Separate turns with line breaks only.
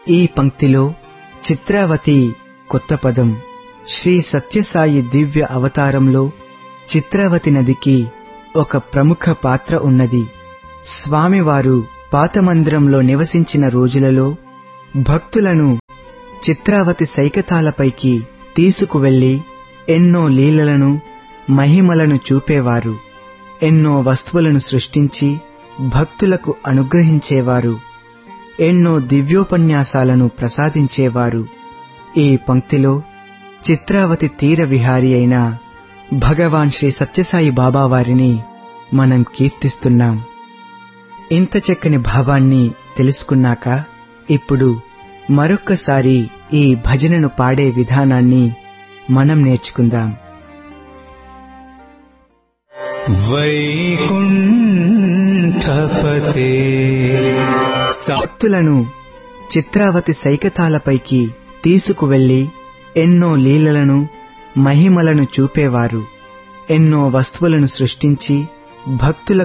ఈ పంక్తిలో చిత్రావతి కొత్త పదం శ్రీ సత్యసాయి దివ్య అవతారంలో చిత్రావతి నదికి ఒక ప్రముఖ పాత్ర ఉన్నది స్వామివారు పాతమందిరంలో నివసించిన రోజులలో భక్తులను చిత్రావతి సైకతాలపైకి తీసుకువెళ్లి ఎన్నో లీలలను మహిమలను చూపేవారు ఎన్నో వస్తువులను సృష్టించి భక్తులకు అనుగ్రహించేవారు ఎన్నో దివ్యోపన్యాసాలను ప్రసాదించేవారు ఈ పంక్తిలో చిత్రావతి తీర విహారి అయిన భగవాన్ శ్రీ సత్యసాయి బాబా వారిని మనం కీర్తిస్తున్నాం ఇంత చక్కని భావాన్ని తెలుసుకున్నాక ఇప్పుడు మరొక్కసారి ఈ భజనను పాడే విధానాన్ని మనం నేర్చుకుందాం
వైకుంఠపతే
భక్తులను చిత్రావతి సైకతాలపైకి తీసుకువెళ్లి ఎన్నో లీలలను మహిమలను చూపేవారు ఎన్నో వస్తువులను సృష్టించి భక్తులకు